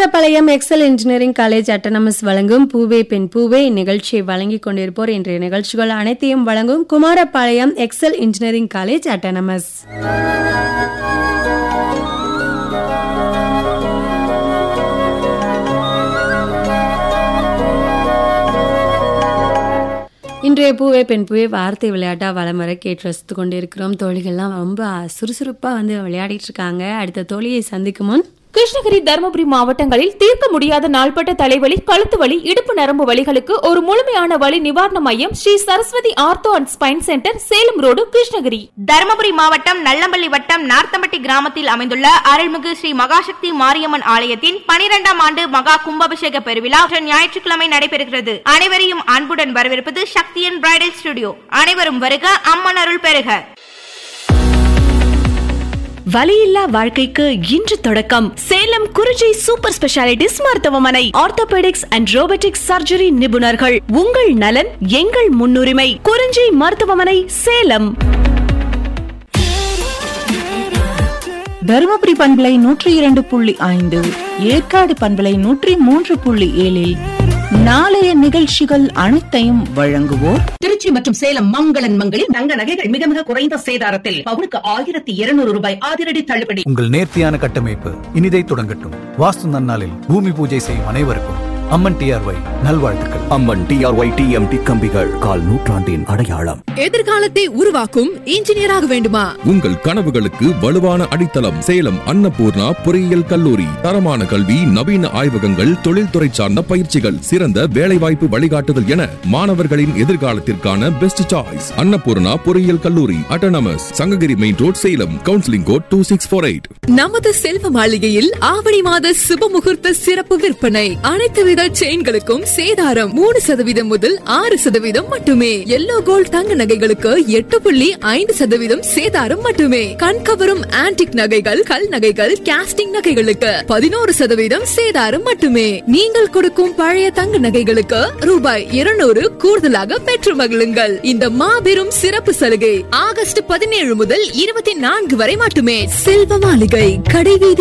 Kumarapalayam Excel engineering college autonomous வழங்கும் பூவே பெண் பூவே இந்நிகழ்ச்சியை வழங்கிக் கொண்டிருப்போர் இன்றைய நிகழ்ச்சிகள் அனைத்தையும் வழங்கும் Kumarapalayam Excel engineering college autonomous இன்றைய பூவே பெண் பூவே வார்த்தை விளையாட்டா வலம் வர கேட்டு ரசித்து கொண்டிருக்கிறோம் தோழிகள்லாம் ரொம்ப சுறுசுறுப்பா வந்து விளையாடிட்டு இருக்காங்க அடுத்த தோழியை சந்திக்கும் முன் கிருஷ்ணகிரி தருமபுரி மாவட்டங்களில் தீர்க்க முடியாத நாள்பட்ட தலைவலி கழுத்து வலி இடுப்பு நரம்பு வலிகளுக்கு ஒரு முழுமையான வலி நிவாரண மையம் Sri Saraswathi ortho and spine centre Salem road Krishnagiri Dharmapuri மாவட்டம் நல்லம்பள்ளி வட்டம் நார்த்தம்பட்டி கிராமத்தில் அமைந்துள்ள அருள்மிகு ஸ்ரீ மகாசக்தி மாரியம்மன் ஆலயத்தின் பனிரெண்டாம் ஆண்டு மகா கும்பாபிஷேக பெருவிழா வரும் ஞாயிற்றுக்கிழமை நடைபெறுகிறது அனைவரையும் அன்புடன் வரவேற்பது சக்தியன் பிரைடல் ஸ்டுடியோ அனைவரும் வருக அம்மன் அருள் பெறுக வலியில்லா வாழ்க்கைக்கு இன்று தொடக்கம் சேலம் குறிஞ்சி சூப்பர் ஸ்பெஷாலிட்டிஸ் மருத்துவமனை ஆர்த்தோபெடிக்ஸ் அண்ட் ரோபோட்டிக்ஸ் சர்ஜரி நிபுணர்கள் உங்கள் நலன் எங்கள் முன்னுரிமை குறிஞ்சி மருத்துவமனை சேலம் தருமபுரி பண்பலை நூற்றி இரண்டு புள்ளி ஐந்து ஏற்காடு பண்பலை நூற்றி மூன்று புள்ளி ஏழில் நாளைய நிகழ்ச்சிகள் அனைத்தையும் வழங்குவோர் திருச்சி மற்றும் சேலம் மங்களன் மங்களில் தங்க நகைகள் மிக மிக குறைந்த சேதாரத்தில் பவுனுக்கு ஆயிரத்தி இருநூறு ரூபாய் அதிரடி தள்ளுபடி உங்கள் நேர்த்தியான கட்டமைப்பு இனிதை தொடங்கட்டும் வாஸ்து நன்னாளில் பூமி பூஜை செய்யும் அனைவருக்கும் அம்மன் டிஆர்ஒய் நல்வாழ்த்துக்கள் அம்மன் டிஆர்ஒய் டிஎம்டி கம்பிகள் கால் நூற்றாண்டின் அடையாளம் எதிர்காலத்தை உருவாக்கும் இன்ஜினியராக வேண்டுமா உங்கள் கனவுகளுக்கு வலுவான அடித்தளம் சேலம் அன்னபூர்ணா பொறியியல் கல்லூரி தரமான கல்வி நவீன ஆய்வகங்கள் தொழில்துறை சார்ந்த பயிற்சிகள் சிறந்த வேலைவாய்ப்பு வழிகாட்டுதல் என மாணவர்களின் எதிர்காலத்திற்கான பெஸ்ட் சாய்ஸ் அன்னபூர்ணா பொறியியல் கல்லூரி autonomous Sankagiri main road Salem counselling code two six four eight நமது செல்வ மாளிகையில் ஆவணி மாத சுப முகூர்த்த சிறப்பு விற்பனை அனைத்து வித செயின்களுக்கும் சேதாரம் மூணு சதவீதம் முதல் ஆறு சதவீதம் மட்டுமே எல்லோ கோல்ட் தங்க நகைகளுக்கு எட்டு புள்ளி ஐந்து சதவீதம் சேதாரம் மட்டுமே கண்கவரும் ஆன்டிக் நகைகள் கல் நகைகள் கேஸ்டிங் நகைகளுக்கு பதினோரு சதவீதம் சேதாரம் மட்டுமே நீங்கள் கொடுக்கும் பழைய தங்க நகைகளுக்கு ரூபாய் இருநூறு கூடுதலாக பெற்று மகிழுங்கள் இந்த மாபெரும் சிறப்பு சலுகை ஆகஸ்ட் பதினேழு முதல் இருபத்தி நான்கு வரை மட்டுமே செல்வ மாளிகை கடைவீதி